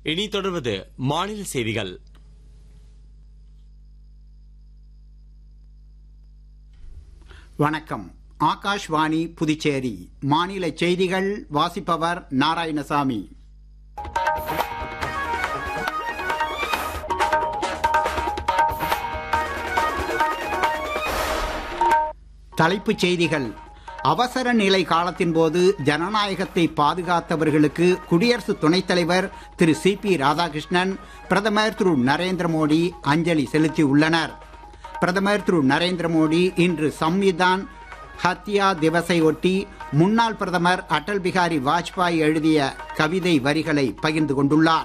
இனி தொடர்வது மாநில செய்திகள் வணக்கம் ஆகாஷ்வாணி புதுச்சேரி மாநில செய்திகள் வாசிப்பவர் நாராயணசாமி தலைப்புச் செய்திகள் அவசர நிலை காலத்தின் போது ஜனநாயகத்தை பாதுகாத்தவர்களுக்கு குடியரசு துணைத் தலைவர் திரு சி பி ராதாகிருஷ்ணன் பிரதமர் திரு நரேந்திர மோடி அஞ்சலி செலுத்தியுள்ளனர் பிரதமர் திரு நரேந்திர மோடி இன்று சம்விதான் ஹத்யா திவஸை ஒட்டி முன்னாள் பிரதமர் அடல் பிகாரி வாஜ்பாய் எழுதிய கவிதை வரிகளை பகிர்ந்து கொண்டுள்ளார்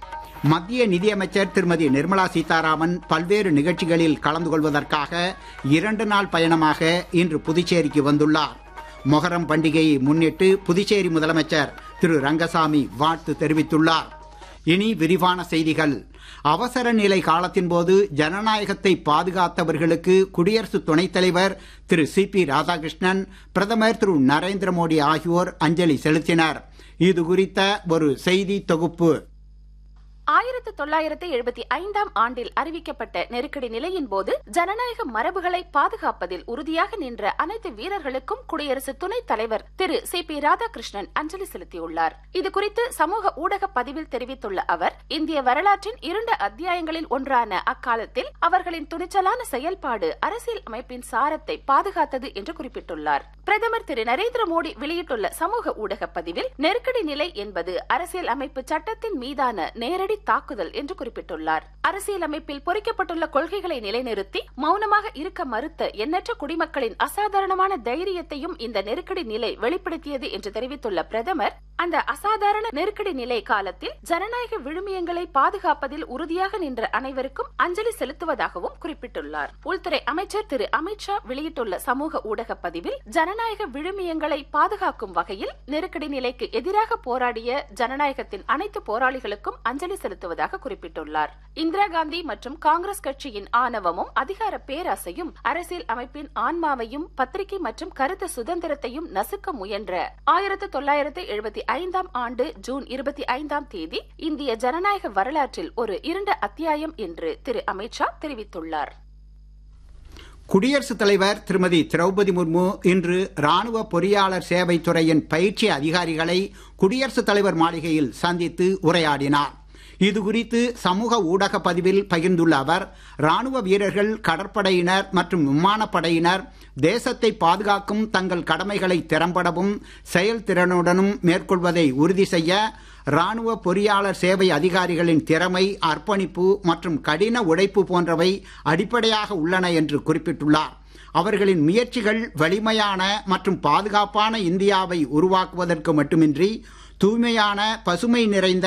மத்திய நிதியமைச்சர் திருமதி நிர்மலா சீதாராமன் பல்வேறு நிகழ்ச்சிகளில் கலந்து கொள்வதற்காக இரண்டு நாள் பயணமாக இன்று புதுச்சேரிக்கு வந்துள்ளார் மொஹரம் பண்டிகையை முன்னிட்டு புதுச்சேரி முதலமைச்சர் திரு ரங்கசாமி வாழ்த்து தெரிவித்துள்ளார் இனி விரிவான செய்திகள் அவசர நிலை காலத்தின் போது ஜனநாயகத்தை பாதுகாத்தவர்களுக்கு குடியரசு துணைத் தலைவர் திரு சி பி ராதாகிருஷ்ணன் பிரதமர் திரு நரேந்திர மோடி ஆகியோர் அஞ்சலி செலுத்தினர் இது குறித்த ஒரு செய்தி தொகுப்பு ஆயிரத்து தொள்ளாயிரத்து எழுபத்தி ஐந்தாம் ஆண்டில் அறிவிக்கப்பட்ட நெருக்கடி நிலையின் போது ஜனநாயக மரபுகளை பாதுகாப்பதில் உறுதியாக நின்ற அனைத்து வீரர்களுக்கும் குடியரசு துணைத் தலைவர் திரு சி பி ராதாகிருஷ்ணன் அஞ்சலி செலுத்தியுள்ளார் இது குறித்து சமூக ஊடக பதிவில் தெரிவித்துள்ள அவர் இந்திய வரலாற்றின் இரண்டு அத்தியாயங்களில் ஒன்றான அக்காலத்தில் அவர்களின் துணிச்சலான செயல்பாடு அரசியல் அமைப்பின் சாரத்தை பாதுகாத்தது என்று குறிப்பிட்டுள்ளார் பிரதமர் திரு நரேந்திர மோடி வெளியிட்டுள்ள சமூக ஊடக பதிவில் நெருக்கடி நிலை என்பது அரசியல் அமைப்பு சட்டத்தின் மீதான நேரடி தாக்குதல் என்று குறிப்பிட்டுள்ளார் அரசியலமைப்பில் பொறிக்கப்பட்டுள்ள கொள்கைகளை நிலைநிறுத்தி மௌனமாக இருக்க மறுத்த எண்ணற்ற குடிமக்களின் அசாதாரணமான தைரியத்தையும் இந்த நெருக்கடி நிலை வெளிப்படுத்தியது என்று தெரிவித்துள்ள பிரதமர் அந்த அசாதாரண நெருக்கடி நிலை காலத்தில் ஜனநாயக விழுமியங்களை பாதுகாப்பதில் உறுதியாக நின்ற அனைவருக்கும் அஞ்சலி செலுத்துவதாகவும் குறிப்பிட்டுள்ளார் உள்துறை அமைச்சர் திரு அமித்ஷா வெளியிட்டுள்ள சமூக ஊடக பதிவில் ஜனநாயக விழுமியங்களை பாதுகாக்கும் வகையில் நெருக்கடி நிலைக்கு எதிராக போராடிய ஜனநாயகத்தின் அனைத்து போராளிகளுக்கும் அஞ்சலி செலுத்துவதாக குறிப்பிட்டுள்ளார் இந்திரா காந்தி மற்றும் காங்கிரஸ் கட்சியின் ஆணவமும் அதிகார பேராசையும் அரசியல் அமைப்பின் ஆன்மாவையும் பத்திரிகை மற்றும் கருத்து சுதந்திரத்தையும் நசுக்க முயன்ற ஆயிரத்து தொள்ளாயிரத்து எழுபத்தி ஐந்தாம் ஆண்டு ஜூன் இருபத்தி ஐந்தாம் தேதி இந்திய ஜனநாயக வரலாற்றில் ஒரு இரண்டு அத்தியாயம் என்று திரு அமித்ஷா தெரிவித்துள்ளார் குடியரசுத் தலைவர் திருமதி திரௌபதி முர்மு இன்று ராணுவ பொறியாளர் சேவை துறையின் பயிற்சி அதிகாரிகளை குடியரசுத் தலைவர் மாளிகையில் சந்தித்து உரையாடினார் இது குறித்து சமூக ஊடக பதிவில் பகிர்ந்துள்ள அவர் ராணுவ வீரர்கள் கடற்படையினர் மற்றும் விமானப்படையினர் தேசத்தை பாதுகாக்கும் தங்கள் கடமைகளை திறம்படவும் செயல்திறனுடனும் மேற்கொள்வதை உறுதி செய்ய ராணுவ பொறியாளர் சேவை அதிகாரிகளின் திறமை அர்ப்பணிப்பு மற்றும் கடின உழைப்பு போன்றவை அடிப்படையாக உள்ளன என்று குறிப்பிட்டுள்ளார் அவர்களின் முயற்சிகள் வலிமையான மற்றும் பாதுகாப்பான இந்தியாவை உருவாக்குவதற்கு மட்டுமின்றி தூய்மையான பசுமை நிறைந்த